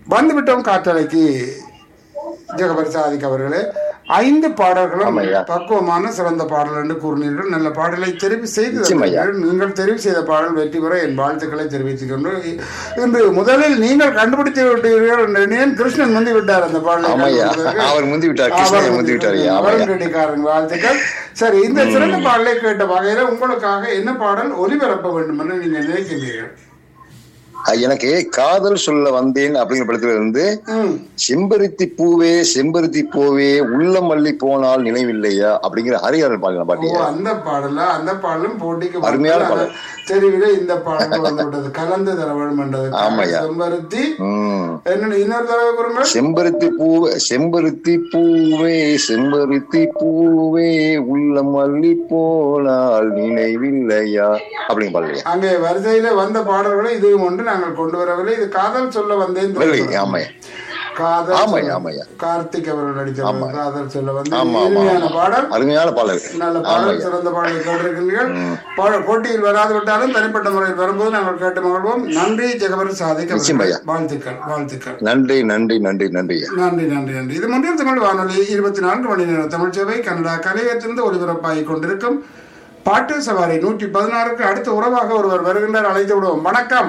வந்துவிட்டோம் காற்றலைக்கு ஜெகபர் சாதிக் அவர்களே ஐந்து பாடல்களும் ஆமாய்யா. பக்குவமான சிறந்த பாடல் என்று கூறினீர்கள் நல்ல பாடலை தெரிவு செய்து நிச்சயமாய்யா. தந்தீர்கள். நீங்கள் தெரிவு செய்த பாடல் வெற்றி பெற என் வாழ்த்துக்களை தெரிவித்துக் கொண்டு இன்று முதலில் நீங்கள் கண்டுபிடித்து விட்டீர்கள் என்று எண்ணினேன். கிருஷ்ணன் முந்தி விட்டார் அந்த பாடலை ஆமாய்யா. கண்டுபிடித்ததற்கு. அவர் முந்தி விட்டார். கிருஷ்ணன் அவர் முந்தி விட்டார். ஐயா. அவரும் ஆமாய்யா. கெட்டிக்காரன் வாழ்த்துக்கள் சரி இந்த சிறந்த பாடலை கேட்ட வகையில உங்களுக்காக என்ன பாடல் ஒலிபரப்ப வேண்டும் என்று நீங்க நினைக்கின்றீர்கள் அஹ் எனக்கு காதல் சொல்ல வந்தேன் அப்படிங்கிற படத்துல இருந்து ம் செம்பருத்தி பூவே செம்பருத்தி பூவே உள்ள மல்லி போனால் நினைவில்லையா அப்படிங்கிற ஹரிஹரன் பாடலாம் ஓ பாட்டியா அந்த பாடல அந்த பாடலும் போட்டிக்கு அருமையான வந்தது. பாடல். தெரிவில இந்த பாடல் வந்து விட்டது கலந்து தர வேண்டும் என்றது ஆமாய்யா. செம்பருத்தி உம் என்ன இன்னொரு தடவை கூறுங்கள் செம்பருத்தி பூவே செம்பருத்தி பூவே செம்பருத்தி பூவே உள்ள மல்லி போனால் நினைவில்லையா அப்படிங்க பாடலையா அங்கே வரிசையில வந்த பாடல்களை இதுவும் ஒன்று நாங்கள் கொண்டு வரவில்லை இது காதல் சொல்ல வந்தேன் இல்லை, ஆமாய்யா. காதல் ஆமாய்யா, சொல்ல- ஆமாய்யா. கார்த்திக் அவர்கள் நடித்த காதல் சொல்ல வந்தேன் ஆமா ஆமா இனிமையான ஆமா. பாடல் அருமையான பாடல் நல்ல பாடல் ஆமாய்யா சிறந்த பாடலை கேட்டிருக்கிறீர்கள் பா- போட்டியில் வராது விட்டாலும் தனிப்பட்ட முறையில் வரும்போது நாங்கள் கேட்டு மகிழ்வோம் நன்றி ஜெகபர் சாதிக் நிச்சயம் அவர்களே. ஐயா. வாழ்த்துக்கள் வாழ்த்துக்கள் நன்றி நன்றி நன்றி நன்றி ஐயா நன்றி நன்றி நன்றி இது முன்னில் தமிழ் வானொலி இருபத்தி நான்கு மணி நேர தமிழ் சேவை கனடா கலையத்திலிருந்து ஒளிபரப்பாகிக் கொண்டிருக்கும் பாட்டு சவாரி நூற்றி பதினாறுக்கு அடுத்த உறவாக ஒருவர் வருகின்றார் அழைத்து விடுவோம் வணக்கம்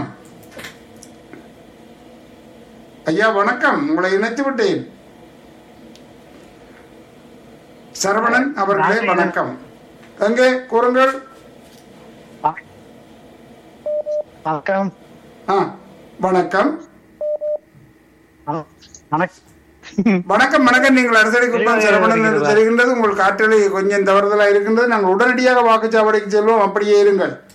ஐயா வணக்கம் உங்களை இணைத்து விட்டேன் சரவணன் அவர்களே வணக்கம் எங்கே கூறுங்கள் வணக்கம் ஆ வணக்கம் வண- வணக்கம் வணக்கம் வணக்கம் நீங்கள் அரசடி குப்பம் சரவணன் என்று தெரிகின்றது உங்கள் காற்றலை கொஞ்சம் தவறுதலா இருக்கின்றது நாங்கள் உடனடியாக வாக்குச்சாவடிக்கு செல்வோம் அப்படியே இருங்கள்